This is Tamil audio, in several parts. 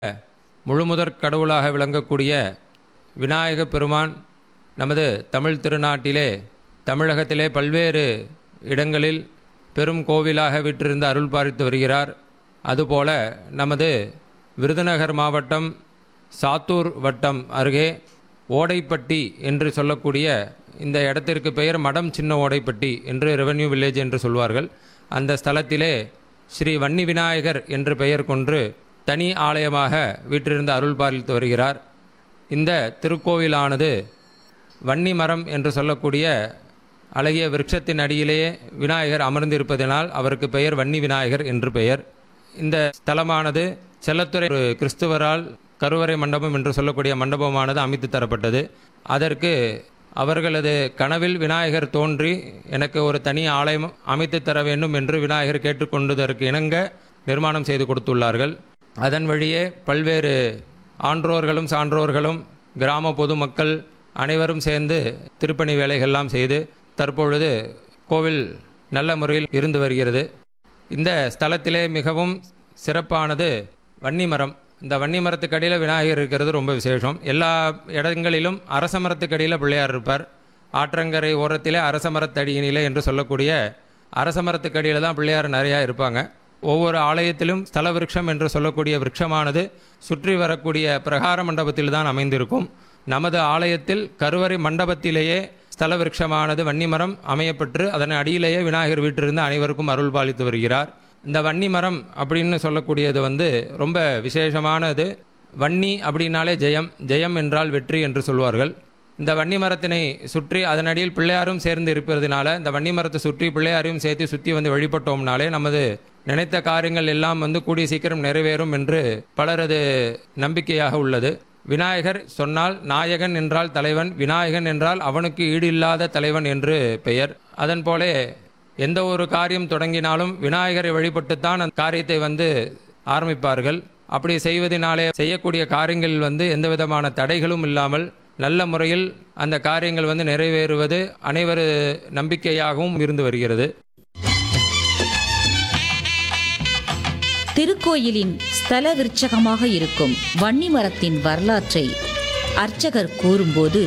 முழுமுதற் கடவுளாக விளங்கக்கூடிய விநாயக பெருமான் நமது தமிழ் திருநாட்டிலே தமிழகத்திலே பல்வேறு இடங்களில் பெரும் கோவிலாக விற்றிருந்து அருள் பாலித்து வருகிறார் அதுபோல நமது விருதுநகர் மாவட்டம் சாத்தூர் வட்டம் அருகே ஓடைப்பட்டி என்று சொல்லக்கூடிய இந்த இடத்திற்கு பெயர் மடம் சின்ன ஓடைப்பட்டி என்று ரெவென்யூ வில்லேஜ் என்று சொல்வார்கள் அந்த ஸ்தலத்திலே ஸ்ரீ வன்னி விநாயகர் என்று பெயர் கொண்டு தனி ஆலயமாக வீற்றிருந்து அருள் பாலித்து வருகிறார் இந்த திருக்கோவிலானது வன்னி மரம் என்று சொல்லக்கூடிய அழகிய விருட்சத்தின் அடியிலேயே விநாயகர் அமர்ந்திருப்பதனால் அவருக்கு பெயர் வன்னி விநாயகர் என்று பெயர் இந்த ஸ்தலமானது செல்லத்துறை ஒரு கிறிஸ்துவரால் கருவறை மண்டபம் என்று சொல்லக்கூடிய மண்டபமானது அமைத்து தரப்பட்டது அதற்கு அவர்களது கனவில் விநாயகர் தோன்றி எனக்கு ஒரு தனி ஆலயம் அமைத்து தர வேண்டும் என்று விநாயகர் கேட்டுக்கொண்டதற்கு இணங்க நிர்மாணம் செய்து கொடுத்துள்ளார்கள் அதன் வழியே பல்வேறு ஆன்றோர்களும் சான்றோர்களும் கிராம பொதுமக்கள் அனைவரும் சேர்ந்து திருப்பணி வேலைகள்லாம் செய்து தற்பொழுது கோவில் நல்ல முறையில் இருந்து வருகிறது இந்த ஸ்தலத்திலே மிகவும் சிறப்பானது வன்னி மரம் இந்த வன்னி மரத்துக்கு அடியில் விநாயகர் இருக்கிறது ரொம்ப விசேஷம் எல்லா இடங்களிலும் அரச மரத்துக்கு அடியில் பிள்ளையார் இருப்பார் ஆற்றங்கரை ஓரத்திலே அரச மரத்தடியினிலே என்று சொல்லக்கூடிய அரச மரத்துக்கு அடியில் தான் பிள்ளையார் நிறையா இருப்பாங்க ஒவ்வொரு ஆலயத்திலும் ஸ்தல விருட்சம் என்று சொல்லக்கூடிய விருட்சமானது சுற்றி வரக்கூடிய பிரகார மண்டபத்தில் தான் அமைந்திருக்கும் நமது ஆலயத்தில் கருவறை மண்டபத்திலேயே ஸ்தல விருட்சமானது வன்னிமரம் அமையப்பட்டு அதன் அடியிலேயே விநாயகர் வீட்டிலிருந்து அனைவருக்கும் அருள் பாலித்து வருகிறார் இந்த வன்னி மரம் அப்படின்னு சொல்லக்கூடியது வந்து ரொம்ப விசேஷமானது வன்னி அப்படின்னாலே ஜெயம் ஜெயம் என்றால் வெற்றி என்று சொல்வார்கள் இந்த வன்னி மரத்தினை சுற்றி அதன் அடியில் பிள்ளையாரும் சேர்ந்து இருப்பதனால இந்த வன்னி மரத்தை சுற்றி பிள்ளையாரையும் சேர்த்து சுற்றி வந்து வழிபட்டோம்னாலே நமது நினைத்த காரியங்கள் எல்லாம் வந்து கூடிய சீக்கிரம் நிறைவேறும் என்று பலரது நம்பிக்கையாக உள்ளது விநாயகர் சொன்னால் நாயகன் என்றால் தலைவன் விநாயகன் என்றால் அவனுக்கு ஈடு இல்லாத தலைவன் என்று பெயர் அதன் போலே எந்த ஒரு காரியம் தொடங்கினாலும் விநாயகரை வழிபட்டுத்தான் அந்த காரியத்தை வந்து ஆரம்பிப்பார்கள் அப்படி செய்வதனாலே செய்யக்கூடிய காரியங்கள் வந்து எந்த விதமான தடைகளும் இல்லாமல் நல்ல முறையில் அந்த காரியங்கள் வந்து நிறைவேறுவது அனைவரு நம்பிக்கையாகவும் இருந்து வருகிறது திருக்கோயிலின் ஸ்தல விருட்சகமாக இருக்கும் வன்னி மரத்தின் வரலாற்றை அர்ச்சகர் கூறும்போது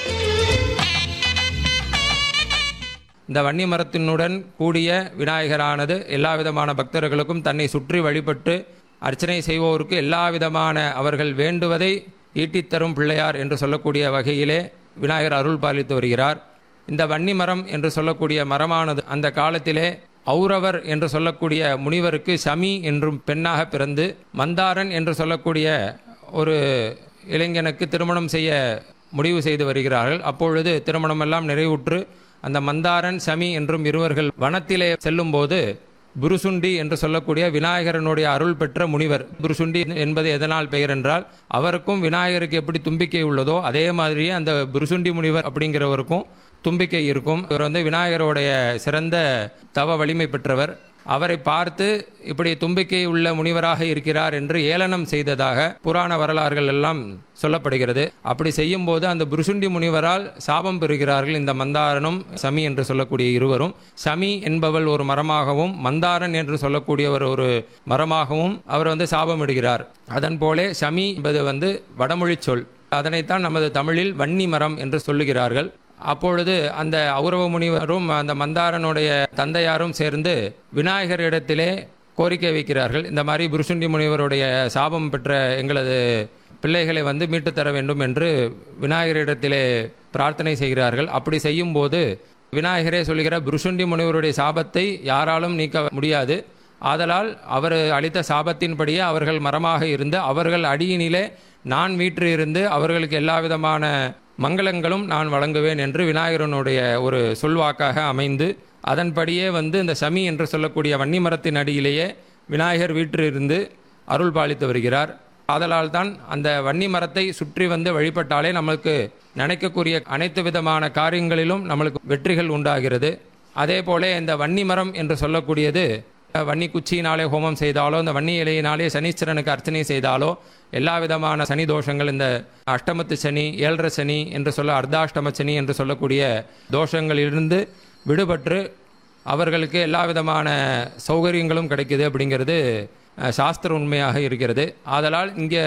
இந்த வன்னி மரத்தினுடன் கூடிய விநாயகரானது எல்லா விதமான பக்தர்களுக்கும் தன்னை சுற்றி வழிபட்டு அர்ச்சனை செய்வோருக்கு எல்லா விதமான அவர்கள் வேண்டுவதை ஈட்டித்தரும் பிள்ளையார் என்று சொல்லக்கூடிய வகையிலே விநாயகர் அருள் பாலித்து வருகிறார் இந்த வன்னி மரம் என்று சொல்லக்கூடிய மரமானது அந்த காலத்திலே ஔரவர் என்று சொல்லக்கூடிய முனிவருக்கு சமி என்றும் பெண்ணாக பிறந்து மந்தாரன் என்று சொல்லக்கூடிய ஒரு இளைஞனுக்கு திருமணம் செய்ய முடிவு செய்து வருகிறார்கள் அப்பொழுது திருமணமெல்லாம் நிறைவுற்று அந்த மந்தாரன் சமி என்றும் இருவர்கள் வனத்திலே செல்லும்போது புருசுண்டி என்று சொல்லக்கூடிய விநாயகரனுடைய அருள் பெற்ற முனிவர் புருசுண்டி என்பது எதனால் பெயர் என்றால் அவருக்கும் விநாயகருக்கு எப்படி தும்பிக்கை உள்ளதோ அதே மாதிரியே அந்த புருசுண்டி முனிவர் அப்படிங்கிறவருக்கும் தும்பிக்கை இருக்கும் இவர் வந்து விநாயகருடைய சிறந்த தவ வலிமை பெற்றவர் அவரை பார்த்து இப்படி தும்பிக்கை உள்ள முனிவராக இருக்கிறார் என்று ஏளனம் செய்ததாக புராண வரலாறுகள் எல்லாம் சொல்லப்படுகிறது அப்படி செய்யும் போது அந்த புருசுண்டி முனிவரால் சாபம் பெறுகிறார்கள் இந்த மந்தாரனும் சமி என்று சொல்லக்கூடிய இருவரும் சமி என்பவள் ஒரு மரமாகவும் மந்தாரன் என்று சொல்லக்கூடியவர் ஒரு மரமாகவும் அவர் வந்து சாபம் இடுகிறார் அதன் போலே சமி என்பது வந்து வடமொழி சொல் அதனைத்தான் நமது தமிழில் வன்னி மரம் என்று சொல்லுகிறார்கள் அப்பொழுது அந்த ஔரவ முனிவரும் அந்த மந்தாரனுடைய தந்தையாரும் சேர்ந்து விநாயகரிடத்திலே கோரிக்கை வைக்கிறார்கள் இந்த மாதிரி புருஷுண்டி முனிவருடைய சாபம் பெற்ற எங்களது பிள்ளைகளை வந்து மீட்டு தர வேண்டும் என்று விநாயகரிடத்திலே பிரார்த்தனை செய்கிறார்கள் அப்படி செய்யும்போது விநாயகரே சொல்லுகிற புருஷுண்டி முனிவருடைய சாபத்தை யாராலும் நீக்க முடியாது ஆதலால் அவர் அளித்த சாபத்தின்படியே அவர்கள் மரமாக இருந்து அவர்கள் அடியினிலே நான் வீற்று இருந்து அவர்களுக்கு எல்லா விதமான மங்களங்களும் நான் வழங்குவேன் என்று விநாயகரனுடைய ஒரு சொல்வாக்காக அமைந்து அதன்படியே வந்து இந்த சமி என்று சொல்லக்கூடிய வன்னி மரத்தின் அடியிலேயே விநாயகர் வீற்றிருந்து அருள் பாலித்து வருகிறார் ஆதலால் தான் அந்த வன்னி மரத்தை சுற்றி வந்து வழிபட்டாலே நம்மளுக்கு நினைக்கக்கூடிய அனைத்து விதமான காரியங்களிலும் நம்மளுக்கு வெற்றிகள் உண்டாகிறது அதே போல இந்த வன்னி மரம் என்று சொல்லக்கூடியது வன்னி குச்சியினாலே ஹோமம் செய்தாலோ இந்த வன்னி இலையினாலே சனீஸ்வரனுக்கு அர்ச்சனை செய்தாலோ எல்லா விதமான சனி தோஷங்கள் இந்த அஷ்டமத்து சனி ஏழரை சனி என்று சொல்ல அர்த்தாஷ்டம சனி என்று சொல்லக்கூடிய தோஷங்களிலிருந்து விடுபட்டு அவர்களுக்கு எல்லா விதமான சௌகரியங்களும் கிடைக்குது அப்படிங்கிறது அஹ், சாஸ்திர உண்மையாக இருக்கிறது ஆதலால் இங்கே